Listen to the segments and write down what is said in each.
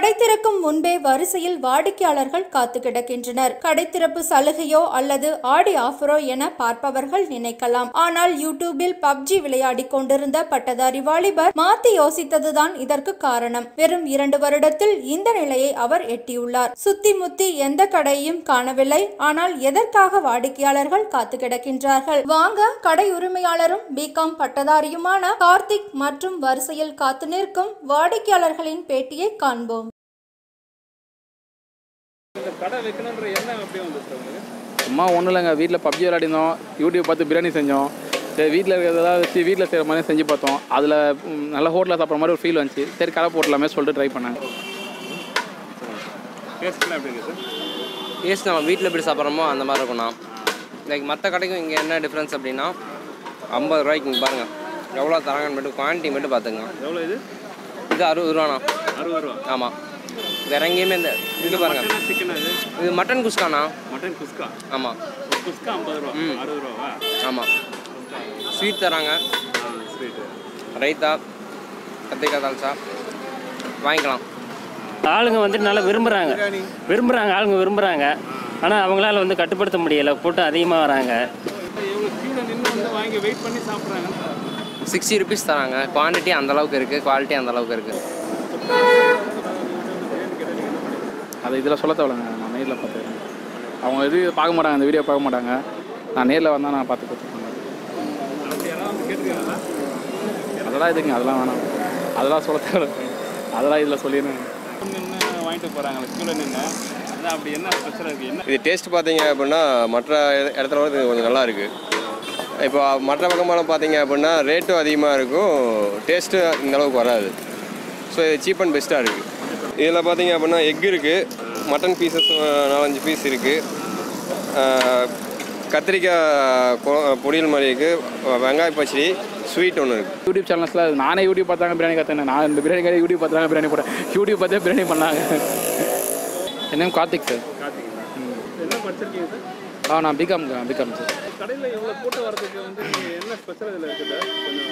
கடை திறக்கும் முன்பே வரிசையில் வாடிக்கையாளர்கள் காத்து கிடக்கின்றனர் கடை திறப்பு சலுகையோ அல்லது ஆடி ஆஃபரோ என பார்ப்பவர்கள் நினைக்கலாம் ஆனால் யூடியூபில் பப்ஜி விளையாடிக் கொண்டிருந்த பட்டதாரி வாலிபர் மாத்தி யோசித்ததுதான் இதற்கு காரணம் வெறும் இரண்டு வருடத்தில் இந்த நிலையை அவர் எட்டியுள்ளார் சுத்தி முத்தி எந்த கடையும் காணவில்லை ஆனால் எதற்காக வாடிக்கையாளர்கள் காத்து கிடக்கின்றார்கள் வாங்க கடை உரிமையாளரும் பிகாம் பட்டதாரியுமான கார்த்திக் மற்றும் வரிசையில் காத்து நிற்கும் வாடிக்கையாளர்களின் பேட்டியை காண்போம் இந்த கடை வைக்கணுன்ற எண்ணம் எப்படி வந்துச்சு உங்களுக்கு சும்மா ஒன்றும் இல்லைங்க வீட்டில் பப்ஜி விளையாடினோம் யூடியூப் பார்த்து பிரியாணி செஞ்சோம் சரி வீட்டில் இருக்கிறதெல்லாம் வச்சு வீட்டில் செய்கிற மாதிரி செஞ்சு பார்த்தோம் அதில் நல்ல ஹோட்டலில் சாப்பிட்ற மாதிரி ஒரு ஃபீல் வந்துச்சு சரி கடை போட்டலாமே சொல்லிட்டு ட்ரை பண்ணேன் டேஸ்ட்லாம் எப்படி இருக்கு சார் டேஸ்ட் நம்ம வீட்டில் எப்படி சாப்பிட்றோமோ அந்த மாதிரி இருக்கும்ண்ணா லைக் மற்ற கடைக்கும் இங்கே என்ன டிஃப்ரென்ஸ் அப்படின்னா ஐம்பது ரூபாய்க்கு இங்கே பாருங்கள் எவ்வளோ தராங்கன்னு மட்டும் குவான்டிட்டி மட்டும் பார்த்துங்க எவ்வளோ இது இது அறுபது ரூபாண்ணா அறுபது ரூபா ஆமாம் வேற எங்கேயுமே இந்த இது பாருங்கள் மட்டன் சிக்கன் இது இது மட்டன் குஸ்காண்ணா மட்டன் குஸ்கா ஆமாம் ஒரு குஸ்கா ஐம்பது ரூபா அறுபது ரூபாவா ஆமாம் ஸ்வீட் தராங்க ஸ்வீட்டு ரைத்தா கத்திரிக்காய் தால்சா வாங்கிக்கலாம் ஆளுங்க வந்துட்டு நல்லா விரும்புகிறாங்க விரும்புகிறாங்க ஆளுங்க விரும்புகிறாங்க ஆனால் அவங்களால வந்து கட்டுப்படுத்த முடியலை கூட்டம் அதிகமாக வராங்க இவ்வளோ கீழே நின்று வந்து வாங்கி வெயிட் பண்ணி சாப்பிட்றாங்க சிக்ஸ்டி ருபீஸ் தராங்க குவான்டிட்டி அந்த அளவுக்கு இருக்குது குவாலிட்டி அந்த அளவுக்கு இருக்குது அது இதில் சொல்ல தேவையில்லைங்க நான் நேரில் பார்த்துக்கிறேன் அவங்க இது பார்க்க மாட்டாங்க இந்த வீடியோ பார்க்க மாட்டாங்க நான் நேரில் வந்தால் நான் பார்த்து கொடுத்துருப்பேன் அப்படி எல்லாம் வந்து கேட்டுருக்காங்களா அதெல்லாம் இதுங்க அதெல்லாம் வேணாம் அதெல்லாம் சொல்ல தேவை அதெல்லாம் இதில் சொல்லிடுறேன் நின்று வாங்கிட்டு போகிறாங்களே கீழே நின்று அதான் அப்படி என்ன ஸ்பெஷலாக இருக்குது என்ன இது டேஸ்ட் பார்த்தீங்க அப்படின்னா மற்ற இட- இடத்துல விட இது கொஞ்சம் நல்லா இருக்கு இப்போ மற்ற பக்கமெல்லாம் பார்த்தீங்க அப்படின்னா ரேட்டும் அதிகமாக இருக்கும் டேஸ்ட்டு இந்த அளவுக்கு வராது ஸோ இது சீப் அண்ட் பெஸ்ட்டாக இருக்குது இதில் பார்த்தீங்க அப்படின்னா எக் இருக்குது மட்டன் பீசஸ் நாலஞ்சு பீஸ் இருக்குது கத்திரிக்காய் கொ- பொரியல் மாதிரி இருக்குது வெங்காய பச்சடி ஸ்வீட் ஒன்று இருக்குது யூடியூப் சேனல்ஸில் நானே யூடியூப் பார்த்தாங்க பிரியாணி கற்றுனேன் நான் இந்த பிரியாணி கடை யூடியூப் பார்த்தாங்க பிரியாணி போட்டேன் யூடியூப் பார்த்தே பிரியாணி பண்ணாங்க என் நேம் கார்த்திக் சார் என்ன படிச்சிருக்கீங்க சார் ஆ நான் பிகாம் பிகாம் சார் கடையில் இவ்வளோ கூட்டம் வரதுக்கு வந்து என்ன ஸ்பெஷல் இதில் இருக்குது கொஞ்சம்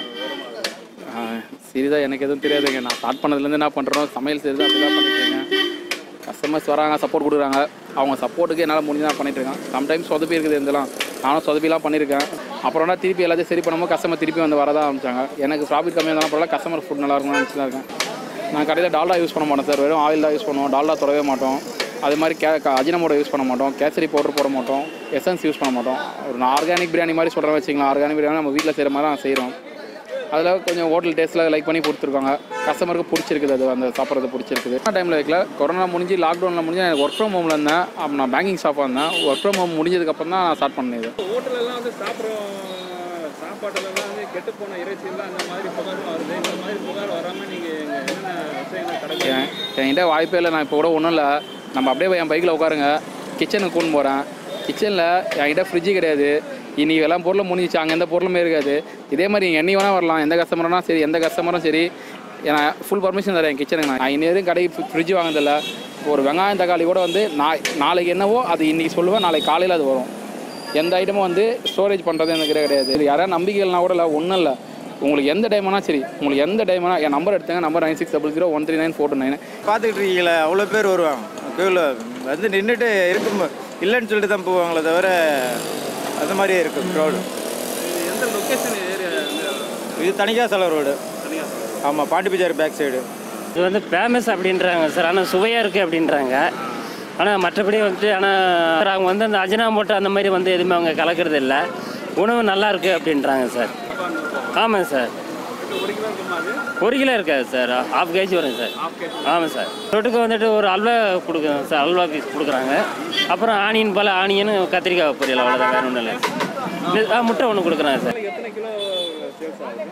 விவரமாக சீரியஸாக எனக்கு எதுவும் தெரியாதுங்க நான் ஸ்டார்ட் பண்ணதுலேருந்து என்ன பண்ணுறோம் சமையல் செய்து அப்படி தான் பண்ணிட்டுருக்கேன் கஸ்டமர்ஸ் வராங்க சப்போர்ட் கொடுக்குறாங்க அவங்க சப்போர்ட்டுக்கு என்னால் முடிஞ்சு நான் பண்ணிட்டுருக்கேன் சம்டைம்ஸ் சொதப்பி இருக்குது இதெல்லாம் நானும் சொதப்பிலாம் பண்ணியிருக்கேன் அப்புறம்னா திருப்பி எல்லாத்தையும் சரி பண்ணும்போது கஸ்டமர் திருப்பி வந்து வரதான் ஆரம்பிச்சாங்க எனக்கு ப்ராஃபிட் கம்மியாக இருந்தாலும் பரவாயில்ல கஸ்டமர் ஃபுட் நல்லா இருக்கும்னு நினச்சி தான் இருக்கேன் நான் கடையில் டால்டா யூஸ் பண்ண மாட்டோம் சார் வெறும் ஆயில் தான் யூஸ் பண்ணுவோம் டால்டா தொடவே மாட்டோம் அது மாதிரி கே அஜினமோட யூஸ் பண்ண மாட்டோம் கேசரி பவுடர் போட மாட்டோம் எசன்ஸ் யூஸ் பண்ண மாட்டோம் ஒரு ஆர்கானிக் பிரியாணி மாதிரி சொல்கிறேன் வச்சுக்கலாம் ஆர்கானிக் பிரியாணி நம்ம வீட்டில் செய்கிற மாதிரி தான் செய்கிறோம் அதில் கொஞ்சம் ஹோட்டல் டேஸ்ட்டில் லைக் பண்ணி கொடுத்துருக்காங்க கஸ்டமருக்கு பிடிச்சிருக்குது அது அந்த சாப்பிட்றது பிடிச்சிருக்குது டைமில் வைக்கல கொரோனா முடிஞ்சு லாக்டவுனில் முடிஞ்சு எனக்கு ஒர்க் ஃப்ரம் ஹோமில் இருந்தேன் அப்போ நான் பேங்கிங் ஸ்டாஃபாக இருந்தேன் ஒர்க் ஃப்ரம் ஹோம் முடிஞ்சதுக்கப்புறம் தான் நான் ஸ்டார்ட் பண்ணது ஹோட்டலெல்லாம் வந்து சாப்பிட்றோம் சாப்பாட்டுலலாம் வந்து கெட்டு போன இறைச்சியெல்லாம் அந்த மாதிரி புகாரும் வருது இந்த மாதிரி புகார் வராமல் நீங்கள் என்னென்ன விஷயங்களை கடை என் என்கிட்ட வாய்ப்பே இல்லை நான் இப்போ கூட ஒன்றும் இல்லை நம்ம அப்படியே என் பைக்கில் உட்காருங்க கிச்சனுக்கு கூண்டு போகிறேன் கிச்சனில் என்கிட்ட ஃப்ரிட்ஜு கிடையாது இன்னைக்கு எல்லாம் பொருளும் முடிஞ்சிச்சு அங்கே எந்த பொருளுமே இருக்காது இதே மாதிரி நீங்கள் என்னி வேணால் வரலாம் எந்த கஸ்டமர்னா சரி எந்த கஸ்டமரும் சரி நான் ஃபுல் பர்மிஷன் தரேன் என் கிச்சனுக்கு நான் இன்னி வரைக்கும் கடைக்கு ஃப்ரிட்ஜ் வாங்கினதில்ல ஒரு வெங்காயம் தக்காளி கூட வந்து நான் நாளைக்கு என்னவோ அது இன்றைக்கி சொல்லுவேன் நாளைக்கு காலையில் அது வரும் எந்த ஐட்டமும் வந்து ஸ்டோரேஜ் பண்ணுறது எனக்கு கிடையாது இது யாராவது நம்பிக்கைகள்னா கூட இல்லை ஒன்றும் இல்லை உங்களுக்கு எந்த டைம்னா சரி உங்களுக்கு எந்த டைம்னா என் நம்பர் எடுத்துங்க number nine six double zero one three nine four two nine பார்த்துக்கிட்டு இருக்கீங்களே அவ்வளோ பேர் வருவாங்க க்யூவில் வந்து நின்றுட்டு இருக்கும் இல்லைன்னு சொல்லிட்டு தான் போவாங்களே தவிர அந்த மாதிரியே இருக்கும் க்ரௌடு எந்த லொக்கேஷன் ஏரியா இது தனிக்கா சல ரோடு ஆமாம் பாண்டி பஜார் பேக் சைடு இது வந்து ஃபேமஸ் அப்படின்றாங்க சார் ஆனால் சுவையாக இருக்குது அப்படின்றாங்க ஆனால் மற்றபடி வந்துட்டு ஆனால் அவங்க வந்து அந்த அஜினாமோட்டோ அந்த மாதிரி வந்து எதுவுமே அவங்க கலக்கிறது இல்லை உணவு நல்லா இருக்குது அப்படின்றாங்க சார் ஆமாம் சார் ஒரு கிலோ இருக்குமா அது ஒரு கிலோ இருக்காது சார் ஹாஃப் கேஜி வரும் சார் ஆமாம் சார் தொட்டுக்கு வந்துட்டு ஒரு அல்வா கொடுக்குறோம் சார் அல்வா பீஸ் கொடுக்குறாங்க அப்புறம் ஆனியன் போல் ஆனியன் கத்திரிக்காய் பொரியல் அவ்வளோதான் வேறு ஒன்றும் இல்லை இது- ஆ, முட்டை ஒன்று கொடுக்குறாங்க சார் எத்தனை கிலோ சேல்ஸ் ஆகுது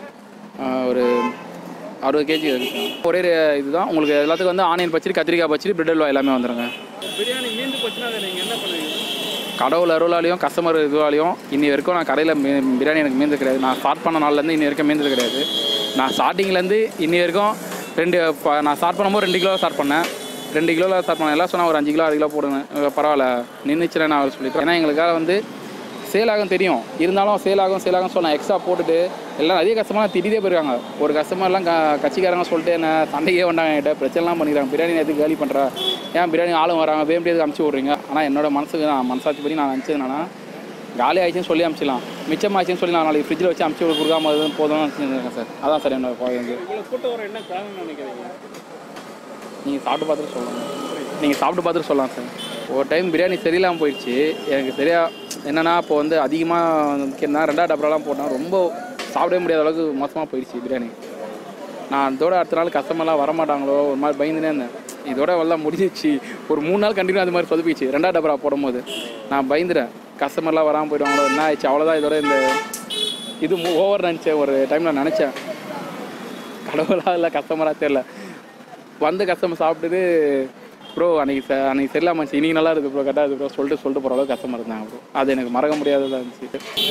ஒரு அறுபது கேஜி இருக்கு ஒரே ஒரு இதுதான் உங்களுக்கு எல்லாத்துக்கும் வந்து ஆனியன் பச்சடி கத்திரிக்காய் பச்சடி பிரெட் அல்வா எல்லாமே வந்துருங்க பிரியாணி மீந்து போச்சுன்னா அதை நீங்கள் என்ன பண்ணுவீங்க கடவுள் அருளாலையும் கஸ்டமர் இதுவாலையும் இன்னி வரைக்கும் நான் கடையில் பிரியாணி எனக்கு மீந்தது கிடையாது நான் ஸ்டார்ட் பண்ண நாள்லேருந்து இன்னி வரைக்கும் மீந்தது கிடையாது நான் ஸ்டார்டிங்லேருந்து இன்னி வரைக்கும் ரெண்டு ப- நான் ஸ்டார்ட் பண்ணும்போது ரெண்டு கிலோ ஸ்டார்ட் பண்ணேன் ரெண்டு கிலோவில் ஸ்டார்ட் பண்ணேன் எல்லாம் சொன்னால் ஒரு அஞ்சு கிலோ ஆறு கிலோ போடுங்க அஹ் பரவாயில்ல நின்றுச்சுன்னு நான் அவர் சொல்லிட்டேன் ஏன்னா எங்களுக்காக வந்து சேல் ஆகும் தெரியும் இருந்தாலும் சேல் ஆகும் சேல் ஆகும் சொல்லலாம் எக்ஸ்ட்ரா போட்டுட்டு எல்லாம் நிறைய கஸ்டமர்லாம் திட்டிகிட்டே போயிருக்காங்க ஒரு கஸ்டமர்லாம் க கட்சிக்காரங்க சொல்லிட்டு என்ன சண்டைக்கே வந்தாங்க என்கிட்ட பிரச்சனைலாம் பண்ணிக்கிறாங்க பிரியாணி எதுக்கு காலி பண்ணுற ஏன் பிரியாணி ஆளும் வராங்க வேம்படி எதுக்கு அமுச்சு விட்றீங்க ஆனால் என்னோட மனசுக்கு நான் மனசாட்சி படி நான் நினச்சது என்னன்னா காலி ஆயிடுச்சுன்னு சொல்லி அமுச்சிடலாம் மிச்சம் ஆயிடுச்சுன்னு சொல்லி நான் நாளைக்கு ஃப்ரிட்ஜில் வச்சு அமுச்சு கொடுக்காம இருந்தது போதும்னு நினச்சிருக்கேன் சார் அதான் சார் என்னோட பாயிண்ட் இவ்வளோ கூட்டம் வர என்ன காரணம் நினைக்கிறீங்க நீங்கள் சாப்பிட்டு பார்த்துட்டு சொல்லலாம் நீங்கள் சாப்பிட்டு பார்த்துட்டு சொல்லலாம் சார் ஒரு டைம் பிரியாணி சரியில்லாமல் போயிடுச்சு எனக்கு சரியா என்னன்னா இப்போ வந்து அதிகமாக கேட்டால் ரெண்டாவது டப்பரெல்லாம் போட்டேன் ரொம்ப சாப்பிடவே முடியாத அளவுக்கு மோசமாக போயிடுச்சு பிரியாணி நான் இதோட அடுத்த நாள் கஸ்டமர்லாம் வரமாட்டாங்களோ ஒரு மாதிரி பயந்துனே இருந்தேன் இதோட எல்லாம் முடிஞ்சிச்சு ஒரு மூணு நாள் கண்டினியூ அது மாதிரி சொதப்பிச்சு ரெண்டாவது டப்பரா போடும்போது நான் பயந்துட்டேன் கஸ்டமர்லாம் வராமல் போயிடுவாங்களோ என்ன ஆயிடுச்சு அவ்வளோதான் இதோட இந்த இது ஓவர் நினச்சேன் ஒரு டைமில் நினச்சேன் கடவுளா இல்லை கஸ்டமராக தெரில வந்து கஸ்டமர் சாப்பிட்டுட்டு ப்ரோ அன்னைக்கு ச அன்னைக்கு சரியில்லாம இருந்துச்சு இன்னைக்கு நல்லா இருக்குது ப்ரோ கரெக்டாக இருக்குது ப்ரோ சொல்லிட்டு சொல்லிட்டு போகிற அளவுக்கு கஸ்டமர் இருந்தாங்க ப்ரோ அது எனக்கு மறக்க முடியாததாக இருந்துச்சு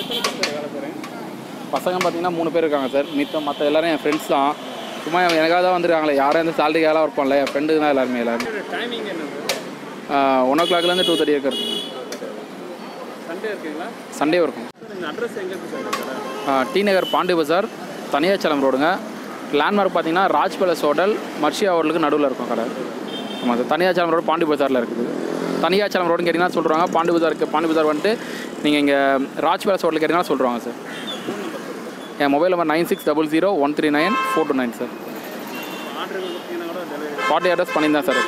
பசங்க பார்த்தீங்கன்னா மூணு பேர் இருக்காங்க சார் மித்தம் மற்ற எல்லாரும் என் ஃப்ரெண்ட்ஸ் தான் சும்மா எனக்காக தான் வந்திருக்காங்களே யாரும் எந்த சேலரிக்காக ஒர்க் பண்ணல என் ஃப்ரெண்டு தான் எல்லாருமே எல்லாருமே டைமிங் என்னது ஒன் ஓ கிளாக்லேருந்து டூ தேர்ட்டி இருக்கிறது சண்டே இருக்குங்களா சண்டே இருக்கும் இந்த அட்ரஸ் எங்கே இருக்கு சார் கடை டி நகர் பாண்டி பஜார் தனியாச்சலம் ரோடுங்க லேண்ட்மார்க் பார்த்தீங்கன்னா ராஜ் பேலஸ் ஹோட்டல் மர்ஷியா ஹோட்டலுக்கு நடுவில் இருக்கும் கடை ஆமாம் சார் தனியாச்சலம் ரோடு பாண்டி பஜாரில் இருக்குது தனியாச்சலம் ரோடுன்னு கேட்டிங்கன்னா சொல்கிறாங்க பாண்டி பஜாருக்கு பாண்டி பஜார் வந்துட்டு நீங்கள் இங்கே ராஜ் பேலஸ் ஹோட்டல் கேட்டிங்கன்னா சொல்கிறாங்க சார் என் mobile number nine six double zero one three nine four two nine sir order கொடுத்தீங்கன்னா கூட டெலிவரி ஃபார்ட்டி அட்ரஸ் பண்ணியிருந்தேன் சார்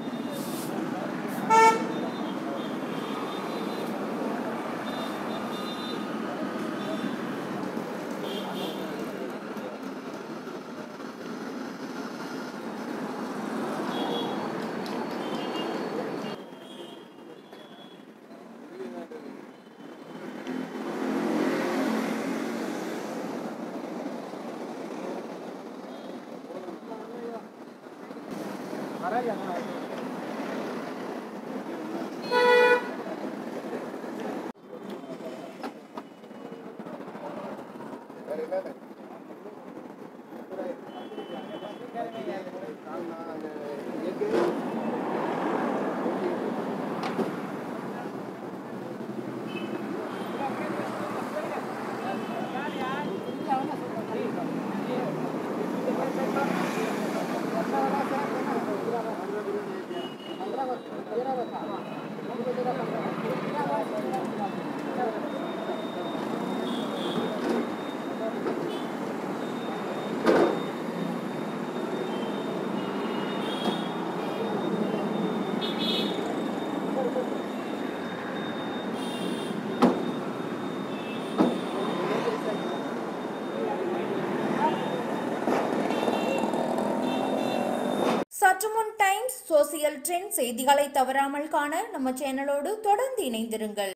சற்றுமுன் டைம்ஸ் சோசியல் ட்ரெண்ட் செய்திகளை தவறாமல் காண நம்ம சேனலோடு தொடர்ந்து இணைந்திருங்கள்